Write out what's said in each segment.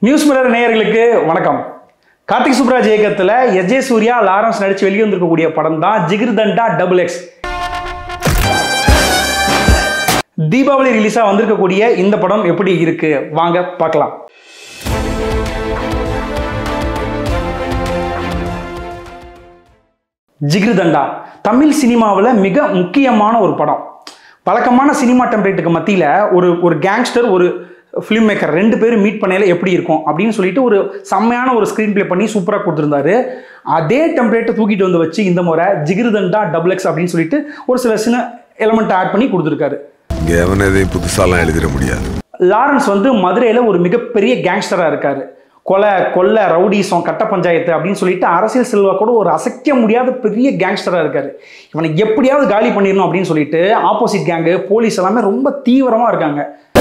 news mirror நேயர்களுக்கு வணக்கம் கார்த்திக் சுப்ராஜ் இயக்கத்தில் எஸ் ஜே சூர்யா லாரன்ஸ் நடிச்சு வெளியே வந்திருக்கக்கூடிய படம் தான் ஜிகிர்தண்டா டபுள் எக்ஸ் தீபாவளி ரிலீஸாக வந்திருக்கக்கூடிய இந்த படம் எப்படி இருக்கு வாங்க பார்க்கலாம் ஜிகிர்தண்டா தமிழ் சினிமாவில் மிக முக்கியமான ஒரு படம் பழக்கமான சினிமா டெம்ப்ளேட்டுக்கு மத்தியில் ஒரு ஒரு கேங்ஸ்டர் ஒரு ஃபிலிம் மேக்கர் ரெண்டு பேரும் மீட் பண்ணையில எப்படி இருக்கும் அப்படின்னு சொல்லிட்டு ஒரு செம்மையான ஒரு ஸ்க்ரீன் ப்ளே பண்ணி சூப்பராக கொடுத்துருந்தாரு அதே டெம்ப்ளேட்டை தூக்கிட்டு வந்து வச்சு இந்த முறை ஜிகிர்தண்டா டபுள் எக்ஸ் அப்படின்னு சொல்லிட்டு ஒரு சில சின்ன எலமெண்ட் ஆட் பண்ணி கொடுத்துருக்காரு இங்கே எவன் எதையும் புதுசாலாம் எழுதிட முடியாது லாரன்ஸ் வந்து மதுரையில் ஒரு மிகப்பெரிய கேங்ஸ்டராக இருக்காரு கொலை கொள்ளை ரவுடிசம் கட்ட பஞ்சாயத்து அப்படின்னு சொல்லிட்டு அரசியல் செல்வா கூட ஒரு அசைக்க முடியாத பெரிய கேங்ஸ்டராக இருக்காரு இவனை எப்படியாவது காலி பண்ணிடணும் அப்படின்னு சொல்லிட்டு ஆப்போசிட் கேங்கு போலீஸ் எல்லாமே ரொம்ப தீவிரமாக இருக்காங்க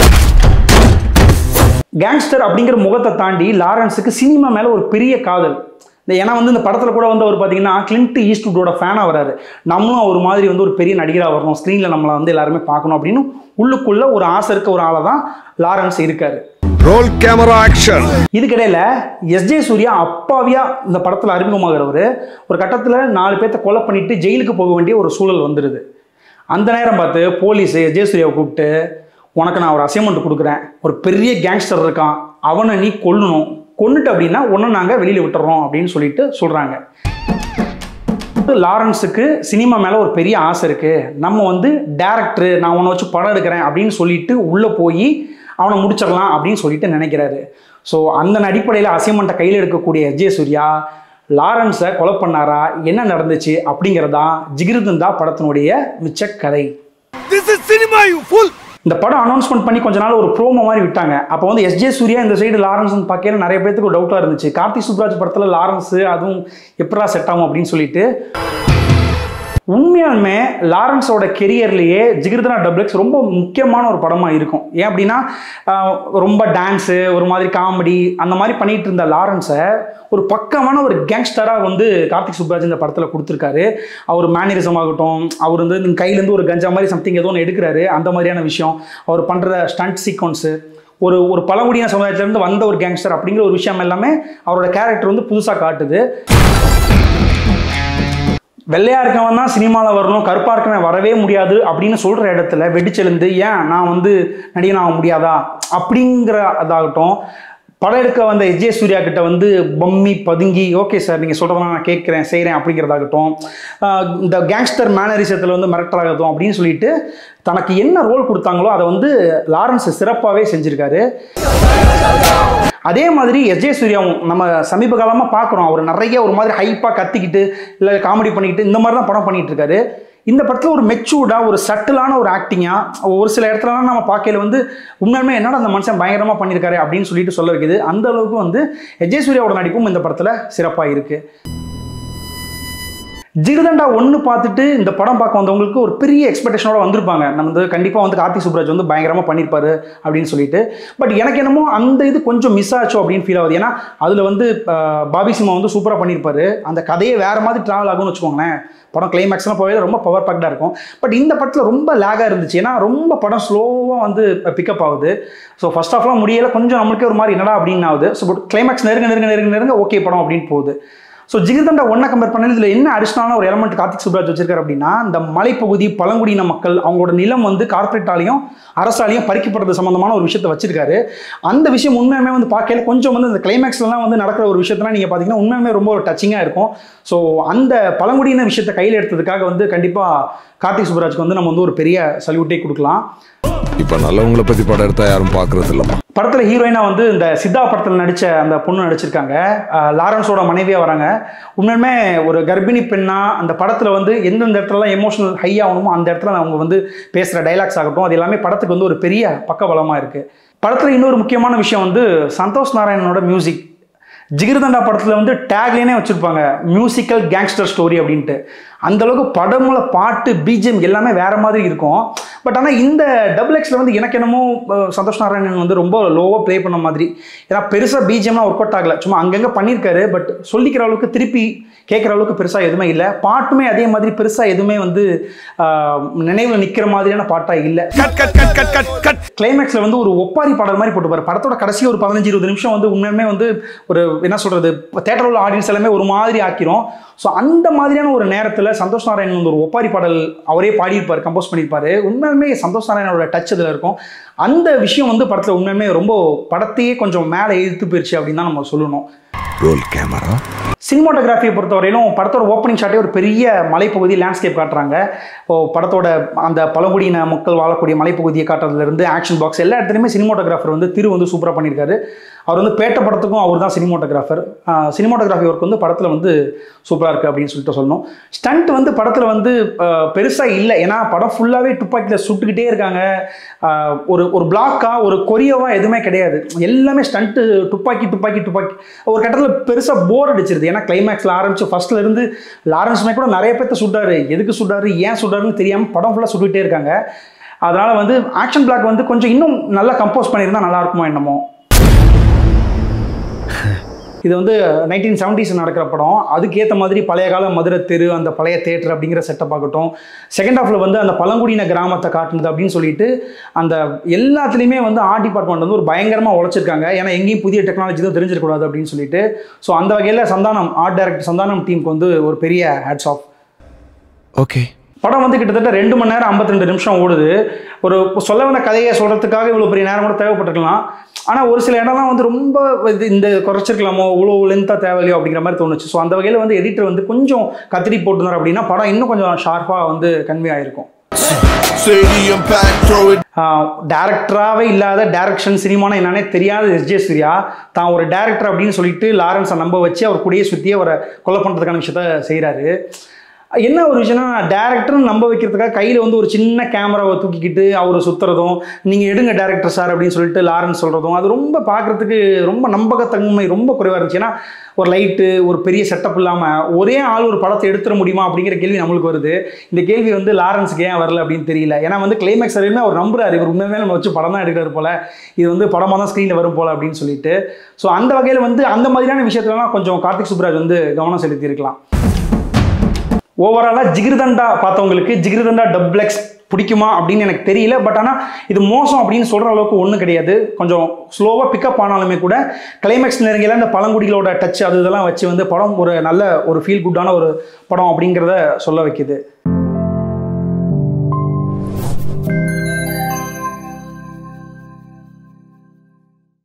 கேங்ஸ்டர் அப்படிங்கிற முகத்தை தாண்டி லாரன்ஸுக்கு சினிமா மேலே ஒரு பெரிய காதல் இந்த ஏன்னா வந்து இந்த படத்தில் கூட வந்து அவர் பார்த்தீங்கன்னா கிளின்ட் ஈஸ்ட்வுட்டோட ஃபேனாக வராரு நம்மளும் ஒரு மாதிரி வந்து ஒரு பெரிய நடிகராக வரணும் ஸ்க்ரீனில் நம்மளை வந்து எல்லாருமே பார்க்கணும் அப்படின்னு உள்ளுக்குள்ள ஒரு ஆசை இருக்க ஒரு ஆளை தான் லாரன்ஸ் இருக்காரு ரோல் கேமரா ஆக்ஷன் இதுக்கிடையில் எஸ்ஜே சூர்யா அப்பாவியா இந்த படத்தில் அறிமுகமாகிறவர் ஒரு கட்டத்தில் நாலு பேர்த்த கொலை பண்ணிட்டு ஜெயிலுக்கு போக வேண்டிய ஒரு சூழல் வந்துடுது அந்த நேரம் பார்த்து போலீஸ் எஸ்ஜே சூர்யாவை கூப்பிட்டு உனக்கு நான் ஒரு அசைன்மெண்ட் கொடுக்குறேன் ஒரு பெரிய கேங்ஸ்டர் இருக்கான் அவனை நீ கொல்லணும் கொன்னுட்டு அப்படின்னா ஒன்று நாங்கள் வெளியில் விட்டுறோம் அப்படின்னு சொல்லிட்டு சொல்கிறாங்க லாரன்ஸுக்கு சினிமா மேலே ஒரு பெரிய ஆசை இருக்குது நம்ம வந்து டேரக்டரு நான் உன்னை வச்சு படம் எடுக்கிறேன் அப்படின்னு சொல்லிட்டு உள்ளே போய் அவனை முடிச்சிடலாம் அப்படின்னு சொல்லிட்டு நினைக்கிறாரு ஸோ அந்த அடிப்படையில் அசைன்மெண்ட்டை கையில் எடுக்கக்கூடிய எஜே சூர்யா லாரன்ஸை கொலை பண்ணாரா என்ன நடந்துச்சு அப்படிங்கிறதான் ஜிகிருதந்தா படத்தினுடைய மிச்ச கதை this is cinema you full இந்த படம் அனௌன்ஸ்மெண்ட் பண்ணி கொஞ்ச நாள் ஒரு ப்ரோமோ மாதிரி விட்டாங்க அப்போ வந்து எஸ்ஜே சூர்யா இந்த சைடு லாரன்ஸ் பார்க்கையில நிறைய பேருக்கு ஒரு டவுட்டாக இருந்துச்சு கார்த்திக் சுப்ராஜ் படத்தில் லாரன்ஸ் அதுவும் எப்படா செட் ஆகும் அப்படின்னு சொல்லிட்டு உண்மையாலுமே லாரன்ஸோட கெரியர்லேயே ஜிகிர்தனா டபுள்எக்ஸ் ரொம்ப முக்கியமான ஒரு படமாக இருக்கும் ஏன் அப்படின்னா ஆஹ், ரொம்ப டான்ஸு ஒரு மாதிரி காமெடி அந்த மாதிரி பண்ணிட்டு இருந்த லாரன்ஸை ஒரு பக்கமான ஒரு கேங்ஸ்டராக வந்து கார்த்திக் சுப்ராஜ் இந்த படத்தில் கொடுத்துருக்காரு அவர் மேனரிசம் ஆகட்டும் அவர் வந்து இந்த கையிலேருந்து ஒரு கஞ்சா மாதிரி சம்திங் ஏதோ ஒன்று எடுக்கிறாரு அந்த மாதிரியான விஷயம் அவர் பண்ணுற ஸ்டண்ட் சீக்வன்ஸு ஒரு ஒரு பழங்குடியின சமுதாயத்திலேருந்து வந்த ஒரு கேங்ஸ்டர் அப்படிங்கிற ஒரு விஷயம் எல்லாமே அவரோட கேரக்டர் வந்து புதுசாக காட்டுது வெள்ளையா இருக்கவன் தான் சினிமாவில் வரணும் கருப்பா இருக்கவன் வரவே முடியாது அப்படின்னு சொல்கிற இடத்துல வெடிச்செழுந்து ஏன் நான் வந்து நடிகன் ஆக முடியாதா அப்படிங்கிற அதாகட்டும் படம் எடுக்க வந்த எஜே சூர்யா கிட்ட வந்து பொம்மி பதுங்கி ஓகே சார் நீங்கள் சொல்கிறதெல்லாம் நான் கேட்குறேன் செய்கிறேன் அப்படிங்கிறதாகட்டும் ஆஹ் இந்த கேங்ஸ்டர் மேனரிசத்தில் வந்து மிரட்டலாகட்டும் அப்படின்னு சொல்லிட்டு தனக்கு என்ன ரோல் கொடுத்தாங்களோ அதை வந்து லாரன்ஸ் சிறப்பாகவே செஞ்சுருக்காரு அதே மாதிரி எஸ்ஜே சூர்யாவும் நம்ம சமீப காலமாக பார்க்குறோம் அவர் நிறைய ஒரு மாதிரி ஹைப்பாக கத்திக்கிட்டு இல்லை காமெடி பண்ணிக்கிட்டு இந்த மாதிரி தான் படம் பண்ணிட்டு இருக்காரு இந்த படத்தில் ஒரு மெச்சூர்டாக ஒரு சட்டிலான ஒரு ஆக்டிங்காக ஒரு சில இடத்துலலாம் நம்ம பார்க்கையில வந்து உண்மையுமே என்னடா அந்த மனுஷன் பயங்கரமாக பண்ணியிருக்காரு அப்படின்னு சொல்லிட்டு சொல்ல வைக்குது அந்த அளவுக்கு வந்து எஜே சூர்யாவோட நடிப்பும் இந்த படத்தில் சிறப்பாக இருக்குது ஜிகிர்தண்டா ஒன்று பார்த்துட்டு இந்த படம் பார்க்க வந்தவங்களுக்கு ஒரு பெரிய எக்ஸ்பெக்டேஷனோட வந்திருப்பாங்க நம்ம வந்து கண்டிப்பாக வந்து கார்த்திக் சுப்ராஜ் வந்து பயங்கரமாக பண்ணியிருப்பாரு அப்படின்னு சொல்லிட்டு பட் எனக்கு என்னமோ அந்த இது கொஞ்சம் மிஸ் ஆச்சோ அப்படின்னு ஃபீல் ஆகுது ஏன்னா அதில் வந்து ஆஹ், பாபி சிம்மா வந்து சூப்பராக பண்ணியிருப்பாரு அந்த கதையே வேறு மாதிரி ட்ராவல் ஆகும்னு வச்சுக்கோங்களேன் படம் கிளைமேக்ஸ்லாம் போய் ரொம்ப பவர் பேக்டாக இருக்கும் பட் இந்த படத்தில் ரொம்ப லேகாக இருந்துச்சு ஏன்னா ரொம்ப படம் ஸ்லோவாக வந்து பிக்கப் ஆகுது ஸோ ஃபர்ஸ்ட் ஆஃப்லாம் முடியல கொஞ்சம் நம்மளுக்கே ஒரு மாதிரி என்னடா அப்படின்னு ஆகுது ஸோ பட் கிளைமேக்ஸ் நெருங்க நெருங்க நெருங்க நெருங்க ஓகே படம் அப்படின்னு போகுது ஸோ ஜிகிர்தண்டா ஒன்றை கம்பேர் பண்ணல இதில் என்ன அடிஷ்னலான ஒரு எலமெண்ட் கார்த்திக் சுப்ராஜ் வச்சிருக்காரு அப்படின்னா இந்த மலைப்பகுதி பழங்குடியின மக்கள் அவங்களோட நிலம் வந்து கார்ப்பரேட்டாலையும் அரசாலையும் பறிக்கப்படுறது சம்மந்தமான ஒரு விஷயத்தை வச்சிருக்காரு அந்த விஷயம் உண்மையுமே வந்து பார்க்கல கொஞ்சம் வந்து இந்த கிளைமேக்ஸ்லாம் வந்து நடக்கிற ஒரு விஷயத்தெல்லாம் நீங்கள் பார்த்தீங்கன்னா உண்மையுமே ரொம்ப ஒரு டச்சிங்காக இருக்கும் ஸோ அந்த பழங்குடியின விஷயத்தை கையில் எடுத்ததுக்காக வந்து கண்டிப்பாக கார்த்திக் சுப்ராஜ்க்கு வந்து நம்ம வந்து ஒரு பெரிய சல்யூட்டே கொடுக்கலாம் இப்போ நல்லவங்களை பத்தி படம் எடுத்தா யாரும் பார்க்கறது இல்லம்மா படத்தில் ஹீரோயினாக வந்து இந்த சித்தா படத்தில் நடித்த அந்த பொண்ணு நடிச்சிருக்காங்க அஹ் லாரன்ஸோட மனைவியாக வராங்க உண்மையுமே ஒரு கர்ப்பிணி பெண்ணா அந்த படத்தில் வந்து எந்தெந்த இடத்துலலாம் எமோஷனல் ஹை ஆகணுமோ அந்த இடத்துல அவங்க வந்து பேசுகிற டைலாக்ஸ் ஆகட்டும் அது எல்லாமே படத்துக்கு வந்து ஒரு பெரிய பக்கபலமாக இருக்குது படத்தில் இன்னொரு முக்கியமான விஷயம் வந்து சந்தோஷ் நாராயணனோட மியூசிக் ஜிகிர்தண்டா படத்தில் வந்து டேக்லேனே வச்சுருப்பாங்க மியூசிக்கல் கேங்ஸ்டர் ஸ்டோரி அப்படின்ட்டு அந்த அளவுக்கு படமுல பாட்டு பிஜிஎம் எல்லாமே வேற மாதிரி இருக்கும் பட் ஆனால் இந்த டபுள் எக்ஸில் வந்து எனக்கு என்னமோ அஹ், சந்தோஷ் நாராயணன் வந்து ரொம்ப லோவாக ப்ளே பண்ண மாதிரி ஏன்னா பெருசாக பிஜிஎம்லாம் ஒர்க் அவுட் ஆகல சும்மா அங்கங்கே பண்ணியிருக்காரு பட் சொல்லிக்கிற அளவுக்கு திருப்பி கேட்குற அளவுக்கு பெருசாக எதுவுமே இல்லை பாட்டுமே அதே மாதிரி பெருசாக எதுவுமே வந்து நினைவில் நிற்கிற மாதிரியான பாட்டாக இல்லை கிளைமேக்ஸில் வந்து ஒரு ஒப்பாரி பாடல் மாதிரி போட்டுப்பாரு படத்தோட கடைசி ஒரு பதினஞ்சு இருபது நிமிஷம் வந்து உண்மையுமே வந்து ஒரு என்ன சொல்கிறது தேட்டரில் உள்ள ஆடியன்ஸ் எல்லாமே ஒரு மாதிரி ஆக்கிரும் ஸோ அந்த மாதிரியான ஒரு நேரத்தில் சந்தோஷ் நாராயணன் வந்து ஒரு ஒப்பாரி பாடல் அவரே பாடியிருப்பார் கம்போஸ் பண்ணியிருப்பாரு உண்மையுமே சந்தோஷ் நாராயணனோட டச் இதில் இருக்கும் அந்த விஷயம் வந்து படத்தில் உண்மையுமே ரொம்ப படத்தையே கொஞ்சம் மேலே இழுத்து போயிடுச்சு அப்படின்னு தான் நம்ம சொல்லணும் ரோல் கேமரா சினிமாட்டோகிராஃபியை பொறுத்தவரையிலும் படத்தோட ஓப்பனிங் ஷாட்டே ஒரு பெரிய மலைப்பகுதி லேண்ட்ஸ்கேப் காட்டுறாங்க இப்போ படத்தோட அந்த பழங்குடியின மக்கள் வாழக்கூடிய மலைப்பகுதியை காட்டுறதுலேருந்து ஆக்ஷன் பாக்ஸ் எல்லா இடத்துலையுமே சினிமாட்டோகிராஃபர் வந்து திரு வந்து சூப்பராக பண்ணியிருக்காரு அவர் வந்து பேட்ட படத்துக்கும் அவர் தான் சினிமாட்டோகிராஃபர் சினிமாட்டோகிராஃபி ஒர்க் வந்து படத்தில் வந்து சூப்பராக இருக்குது அப்படின்னு சொல்லிட்டு சொல்லணும் ஸ்டண்ட் வந்து படத்தில் வந்து பெருசாக இல்லை ஏன்னா படம் ஃபுல்லாகவே துப்பாக்கியில் சுட்டுக்கிட்டே இருக்காங்க ஆஹ் ஒரு ஒரு பிளாக்காக ஒரு கொரியோவாக எதுவுமே கிடையாது எல்லாமே ஸ்டண்ட்டு துப்பாக்கி துப்பாக்கி துப்பாக்கி ஒரு கட்டத்தில் பெருசாக போர் அடிச்சிருது ஏன்னா கிளைமேக்ஸில் ஆரம்பிச்சு ஃபர்ஸ்ட்ல இருந்து லாரன்ஸ்மே கூட நிறைய பேர்த்த சுட்டாரு எதுக்கு சுட்டாரு ஏன் சுட்டாருன்னு தெரியாமல் படம் ஃபுல்லாக சுட்டுக்கிட்டே இருக்காங்க அதனால் வந்து ஆக்ஷன் பிளாக் வந்து கொஞ்சம் இன்னும் நல்லா கம்போஸ் பண்ணியிருந்தா நல்லா இருக்குமோ என்னமோ இது வந்து நைன்டீன் செவன்டிஸ் நடக்கிற படம் அதுக்கேற்ற மாதிரி பழைய கால மதுரை தெரு அந்த பழைய தேட்டர் அப்படிங்கிற செட்டப் ஆகட்டும் செகண்ட் ஹாஃபில் வந்து அந்த பழங்குடியின கிராமத்தை காட்டுனது அப்படின்னு சொல்லிட்டு அந்த எல்லாத்துலேயுமே வந்து ஆர்ட் டிபார்ட்மெண்ட் வந்து ஒரு பயங்கரமாக உழைச்சிருக்காங்க ஏன்னா எங்கேயும் புதிய டெக்னாலஜி தான் தெரிஞ்சிடக்கூடாது அப்படின்னு சொல்லிட்டு ஸோ அந்த வகையில் சந்தானம் ஆர்ட் டைரக்டர் சந்தானம் டீமுக்கு வந்து ஒரு பெரிய ஹேட்ஸ் ஆஃப் ஓகே படம் வந்து கிட்டத்தட்ட ரெண்டு மணி நேரம் 52 நிமிஷம் ஓடுது ஒரு சொல்ல வந்த கதையை சொல்கிறதுக்காக இவ்வளோ பெரிய நேரம் கூட தேவைப்பட்டிருக்கலாம் ஆனால் ஒரு சில இடம்லாம் வந்து ரொம்ப இது இந்த குறைச்சிருக்கலாமோ இவ்வளோ லென்த்தாக தேவையில்லையோ அப்படிங்கிற மாதிரி தோணுச்சு ஸோ அந்த வகையில் வந்து எடிட்டர் வந்து கொஞ்சம் கத்திரி போட்டுனார் அப்படின்னா படம் இன்னும் கொஞ்சம் ஷார்ப்பாக வந்து கன்வே ஆயிருக்கும் Stadium packed, throw it டேரக்டராகவே இல்லாத டேரக்ஷன் சினிமானா என்னன்னே தெரியாத எஸ்ஜே சூர்யா தான் ஒரு டேரக்டர் அப்படின்னு சொல்லிட்டு லாரன்ஸை நம்ப வச்சு அவர் கூடயே சுற்றி அவரை கொலை பண்ணுறதுக்கான விஷயத்த செய்கிறாரு என்ன ஒரு விஷயம்னா டேரக்டர்னு நம்ப வைக்கிறதுக்காக கையில் வந்து ஒரு சின்ன கேமராவை தூக்கிக்கிட்டு அவர் சுற்றுறதும் நீங்கள் எடுங்க டேரக்டர் சார் அப்படின்னு சொல்லிட்டு லாரன்ஸ் சொல்கிறதும் அது ரொம்ப பார்க்குறதுக்கு ரொம்ப நம்பகத்தன்மை ரொம்ப குறைவாக இருந்துச்சு ஏன்னா ஒரு லைட்டு ஒரு பெரிய செட்டப் இல்லாமல் ஒரே ஆள் ஒரு படத்தை எடுத்துட முடியுமா அப்படிங்கிற கேள்வி நம்மளுக்கு வருது இந்த கேள்வி வந்து லாரன்ஸுக்கு ஏன் வரல அப்படின்னு தெரியல ஏன்னா வந்து கிளைமேக்ஸ் வரையுமே அவர் நம்புறாரு இவர் உண்மையுமே நம்ம வச்சு படம் தான் எடுக்கிறாரு போல இது வந்து படமாக தான் ஸ்க்ரீனில் வரும் போல அப்படின்னு சொல்லிட்டு ஸோ அந்த வகையில் வந்து அந்த மாதிரியான விஷயத்துலலாம் கொஞ்சம் கார்த்திக் சுப்ராஜ் வந்து கவனம் செலுத்தியிருக்கலாம் ஓவராலாக ஜிகிர்தண்டா பார்த்தவங்களுக்கு ஜிகிர்தண்டா டப்ளெக்ஸ் பிடிக்குமா அப்படின்னு எனக்கு தெரியல பட் ஆனால் இது மோசம் அப்படின்னு சொல்கிற அளவுக்கு ஒன்றும் கிடையாது கொஞ்சம் ஸ்லோவாக பிக்கப் ஆனாலுமே கூட கிளைமேக்ஸ் நெருங்கில இந்த பழங்குடிகளோட டச் அது இதெல்லாம் வச்சு வந்து படம் ஒரு நல்ல ஒரு ஃபீல் குட்டான ஒரு படம் அப்படிங்கிறத சொல்ல வைக்குது